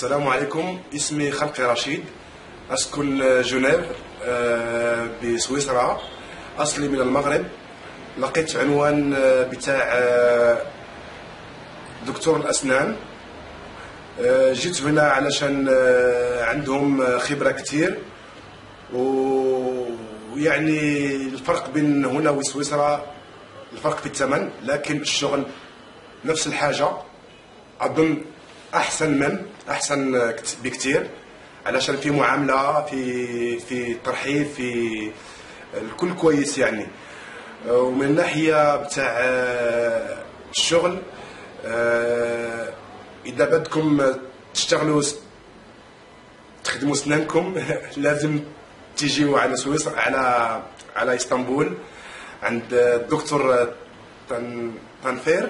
السلام عليكم اسمي خلقي رشيد أسكن جنيف آه، بسويسرا أصلي من المغرب لقيت عنوان آه، بتاع آه، دكتور الأسنان آه، جيت هنا علشان آه، عندهم خبرة كتير و- ويعني الفرق بين هنا وسويسرا الفرق في الثمن لكن الشغل نفس الحاجة اظن احسن من احسن كت- بكتير علشان في معامله في في ترحيب في الكل كويس يعني ومن الناحيه بتاع آه، الشغل آه، اذا بدكم تشتغلوا س- تخدموا سنانكم لازم تيجيوا على سويسرا على على اسطنبول عند الدكتور تن- تنفير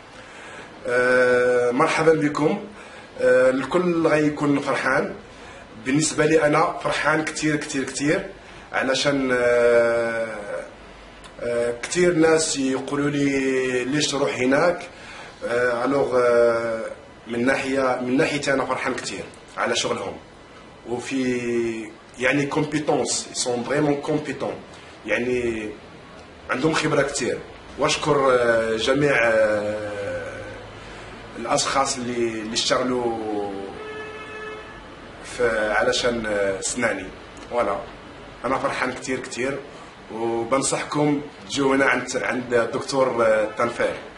آه، مرحبا بكم آه، الكل غيكون فرحان بالنسبة لي أنا فرحان كتير كتير كتير علشان آه، آه، كتير ناس يقولوا لي ليش تروح هناك آه، الوغ آه، من ناحية من ناحيتي أنا فرحان كتير على شغلهم وفي يعني كومبيتونس سون فريمون كومبيتون يعني عندهم خبرة كتير واشكر آه، جميع آه، الاشخاص اللي اللي اشتغلوا في علشان آه، اسناني فوالا انا فرحان كتير كتير وبنصحكم تجوا هنا عند عند الدكتور آه، تنفير